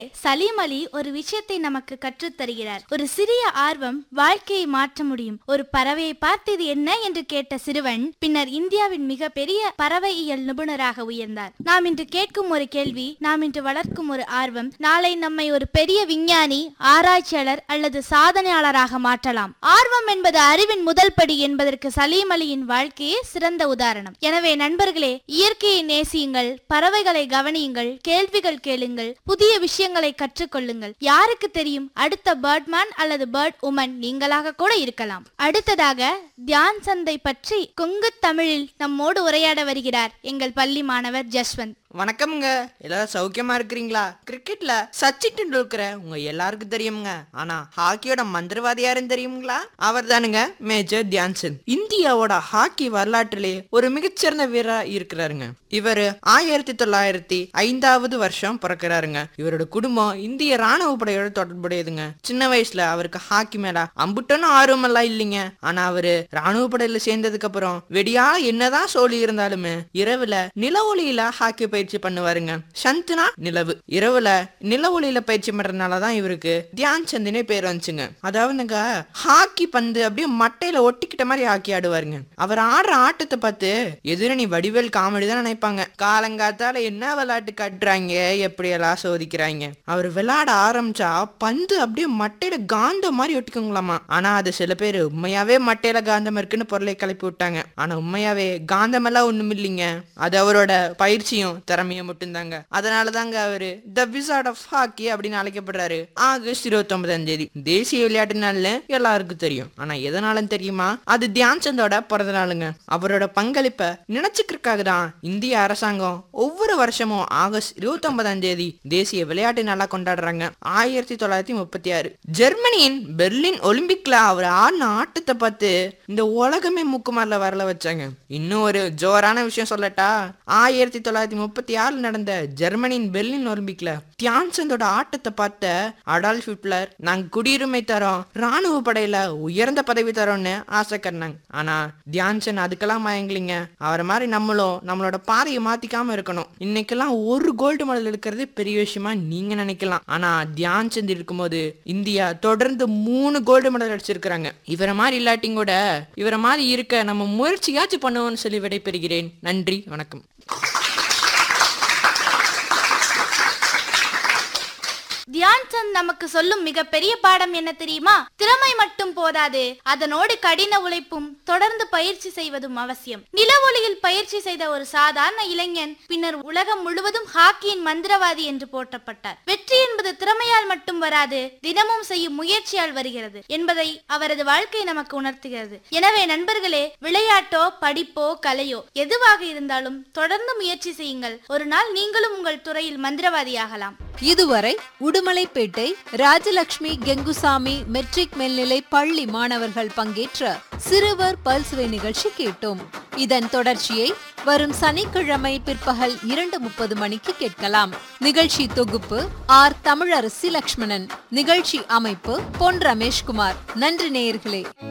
சலீம் அலி ஒரு விஷயத்தை நமக்கு கற்றுத் தருகிறார் ஒரு சிறிய ஆர்வம் வாழ்க்கையை மாற்ற முடியும் ஒரு பறவையை பார்த்து இது என்ன என்று கேட்ட சிறுவன் பின்னர் இந்தியாவின் மிக பெரிய பறவையியல் நிபுணராக உயர்ந்தார் நாம் இன்று கேட்கும் ஒரு கேள்வி நாம் இன்று வளர்க்கும் ஒரு ஆர்வம் நாளை நம்மை ஒரு பெரிய விஞ்ஞானி ஆராய்ச்சியாளர் அல்லது சாதனையாளராக மாற்றலாம் ஆர்வம் என்பது அறிவின் முதல் படி என்பதற்கு சலீம் அலியின் வாழ்க்கையே சிறந்த உதாரணம் எனவே நண்பர்களே இயற்கையை நேசியுங்கள் பறவைகளை கவனியுங்கள் கேள்விகள் கேளுங்கள் புதிய விஷயங்களை கற்றுக்கொள்ளுங்கள் யாருக்கு தெரியும் அடுத்த பேர்ட்மேன் அல்லது பேர்ட் உமன் நீங்களாக கூட இருக்கலாம் அடுத்ததாக தியான் சந்தை பற்றி கொங்கு தமிழில் நம்மோடு உரையாட வருகிறார் எங்கள் பள்ளி மாணவர் ஜஸ்வந்த் வணக்கம்ங்க எல்லாரும் சௌக்கியமா இருக்கிறீங்களா கிரிக்கெட்ல சச்சின் டெண்டுல்கரை உங்க எல்லாருக்கும் தெரியுங்க ஆனா ஹாக்கியோட மந்திரவாதி யாருன்னு தெரியுங்களா அவர் தானுங்க மேஜர் தியான்சந்த் இந்தியாவோட ஹாக்கி வரலாற்றிலே ஒரு மிகச்சிறந்த வீரரா இருக்கிறாருங்க இவர் ஆயிரத்தி தொள்ளாயிரத்தி ஐந்தாவது வருஷம் பிறக்கிறாருங்க இவரோட குடும்பம் இந்திய ராணுவ படையோட தொடர்புடையதுங்க சின்ன வயசுல அவருக்கு ஹாக்கி மேல அம்புட்டன்னு ஆர்வம் எல்லாம் இல்லைங்க ஆனா அவரு ராணுவ படையில சேர்ந்ததுக்கு அப்புறம் வெடியா என்னதான் சோழி இருந்தாலுமே இரவுல நில ஒளியில ஹாக்கி பயிற்சி பண்ணுவாருங்க சந்துனா நிலவு இரவுல நில ஒளியில பயிற்சி பண்றதுனாலதான் இவருக்கு தியான் சந்தினே பேர் வந்துச்சுங்க அதாவதுங்க ஹாக்கி பந்து அப்படியே மட்டையில ஒட்டிக்கிட்ட மாதிரி ஹாக்கி ஆடுவாருங்க அவர் ஆடுற ஆட்டத்தை பார்த்து எதிரணி வடிவேல் காமெடி தான் நினைப்பாங்க காலங்காத்தால என்ன விளையாட்டு காட்டுறாங்க எப்படியெல்லாம் சோதிக்கிறாங்க அவர் விளையாட ஆரம்பிச்சா பந்து அப்படியே மட்டையில காந்தம் மாதிரி ஒட்டிக்குங்களாமா ஆனா அது சில பேர் உண்மையாவே மட்டையில காந்தம் இருக்குன்னு பொருளை கிளப்பி விட்டாங்க ஆனா உண்மையாவே காந்தம் எல்லாம் ஒண்ணும் இல்லைங்க அது அவரோட பயிற்சியும் திறமையும் மட்டும்தாங்க அதனாலதாங்க அவரு த விசார்ட் ஆஃப் ஹாக்கி அப்படின்னு அழைக்கப்படுறாரு ஆகஸ்ட் இருபத்தி ஒன்பதாம் தேதி தேசிய விளையாட்டு நாள்னு எல்லாருக்கும் தெரியும் ஆனா எதனாலும் தெரியுமா அது தியான் சந்தோட பிறந்த நாளுங்க அவரோட பங்களிப்பை நினைச்சுக்கிறதுக்காக தான் இந்திய அரசாங்கம் ஒவ்வொரு வருஷமும் ஆகஸ்ட் இருபத்தி ஒன்பதாம் தேதி தேசிய விளையாட்டு நாளா கொண்டாடுறாங்க ஆயிரத்தி தொள்ளாயிரத்தி முப்பத்தி ஆறு ஜெர்மனியின் பெர்லின் ஒலிம்பிக்ல அவர் ஆடின ஆட்டத்தை பார்த்து இந்த உலகமே மூக்குமாரில வரல வச்சாங்க இன்னும் ஒரு ஜோரான விஷயம் சொல்லட்டா ஆயிரத்தி தொள்ளாயிரத்தி முப்பத்தி ஆறுல நடந்த ஜெர்மனியின் பெர்லின் ஒலிம்பிக்ல தியான்சந்தோட ஆட்டத்தை பார்த்த அடால்ஃப் ஹிட்லர் நாங்க குடியுரிமை தரோம் ராணுவ படையில உயர்ந்த பதவி தரோம்னு ஆசைக்கறாங்க ஆனா தியான்சன் அதுக்கெல்லாம் மயங்கலிங்க அவரை மாதிரி நம்மளும் நம்மளோட பாதையை மாத்திக்காம இருக்கணும் இன்னைக்கெல்லாம் ஒரு கோல்டு மெடல் எடுக்கிறது பெரிய விஷயமா நீங்க நினைக்கலாம் ஆனா தியான் சந்த் இருக்கும்போது இந்தியா தொடர்ந்து மூணு கோல்டு மெடல் அடிச்சிருக்கிறாங்க இவரை மாதிரி இல்லாட்டியும் கூட இவரை மாதிரி இருக்க நம்ம முயற்சியாச்சும் பண்ணுவோம்னு சொல்லி விடைபெறுகிறேன் நன்றி வணக்கம் தியான் சந்த் நமக்கு சொல்லும் மிகப்பெரிய பாடம் என்ன தெரியுமா திறமை மட்டும் போதாது அதனோடு கடின உழைப்பும் தொடர்ந்து பயிற்சி செய்வதும் அவசியம் நில ஒளியில் பயிற்சி செய்த ஒரு சாதாரண இளைஞன் பின்னர் உலகம் முழுவதும் ஹாக்கியின் மந்திரவாதி என்று போற்றப்பட்டார் வெற்றி என்பது திறமையால் மட்டும் வராது தினமும் செய்யும் முயற்சியால் வருகிறது என்பதை அவரது வாழ்க்கை நமக்கு உணர்த்துகிறது எனவே நண்பர்களே விளையாட்டோ படிப்போ கலையோ எதுவாக இருந்தாலும் தொடர்ந்து முயற்சி செய்யுங்கள் ஒரு நாள் நீங்களும் உங்கள் துறையில் மந்திரவாதியாகலாம் இதுவரை உடுமலைப்பேட்டை ராஜலட்சுமி கெங்குசாமி மெட்ரிக் மேல்நிலை பள்ளி மாணவர்கள் பங்கேற்ற சிறுவர் பல்சுவை நிகழ்ச்சி கேட்டோம் இதன் தொடர்ச்சியை வரும் சனிக்கிழமை பிற்பகல் இரண்டு முப்பது மணிக்கு கேட்கலாம் நிகழ்ச்சி தொகுப்பு ஆர் தமிழரசி லக்ஷ்மணன் நிகழ்ச்சி அமைப்பு பொன் ரமேஷ்குமார் நன்றி நேயர்களே